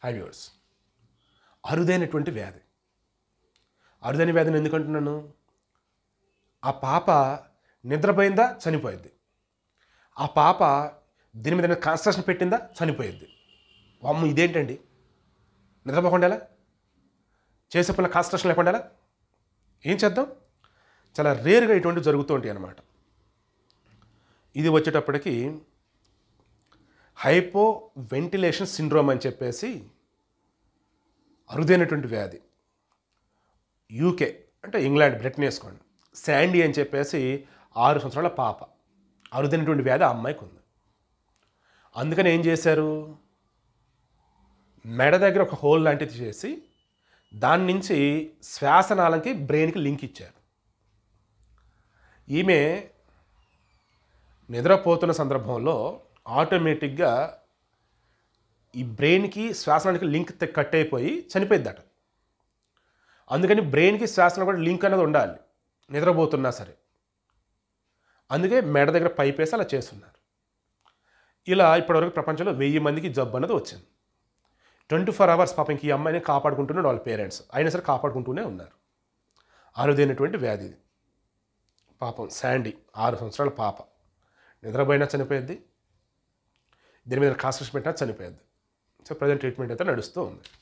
high viewers అరుదైనటువంటి వ్యాధి అరుదైన వ్యాధిని ఎందుకు అంటున్నాను ఆ పాప నిద్రపోయిందా చనిపోయింది ఆ పాప దీని మీద కాన్సన్ట్రేషన్ పెట్టిందా చనిపోయింది అమ్మ ఇదేంటండి నిద్రపోకుండా ఎలా చేసే పనుల కాన్సన్ట్రేషన్ లేకుండా ఎలా ఏం చేద్దాం చాలా రేరుగా ఇటువంటివి జరుగుతూ ఉంటాయి అన్నమాట ఇది వచ్చేటప్పటికి హైపో వెంటిలేషన్ సిండ్రోమ్ అని చెప్పేసి అరుదైనటువంటి వ్యాధి యూకే అంటే ఇంగ్లాండ్ బ్రిటన్ వేసుకోండి శాండీ అని చెప్పేసి ఆరు సంవత్సరాల పాప అరుదైనటువంటి వ్యాధి ఆ అమ్మాయికి ఉంది అందుకని ఏం చేశారు మెడ దగ్గర ఒక హోల్ లాంటిది చేసి దాని నుంచి శ్వాసనాళంకి బ్రెయిన్కి లింక్ ఇచ్చారు ఈమె నిద్రపోతున్న సందర్భంలో ఆటోమేటిక్గా ఈ బ్రెయిన్కి శ్వాసనానికి లింక్ తె- కట్ అయిపోయి చనిపోయిద్దట అందుకని బ్రెయిన్కి శ్వాసన కూడా లింక్ అనేది ఉండాలి నిద్రపోతున్నా సరే అందుకే మెడ దగ్గర పైప్ వేసి అలా చేస్తున్నారు ఇలా ఇప్పటివరకు ప్రపంచంలో వెయ్యి మందికి జబ్బు అనేది వచ్చింది ట్వంటీ ఫోర్ అవర్స్ పాపం ఇంక ఈ అమ్మాయిని కాపాడుకుంటున్నాడు వాళ్ళ పేరెంట్స్ అయినా సరే కాపాడుకుంటూనే ఉన్నారు అరుదైనటువంటి వ్యాధి ఇది పాపం శాండీ ఆరు సంవత్సరాల పాప నిద్రపోయినా చనిపోయింది దీని మీద కాన్సన్ట్రేషన్ పెట్టినా చనిపోయింది సో ప్రజెంట్ ట్రీట్మెంట్ అయితే నడుస్తూ ఉంది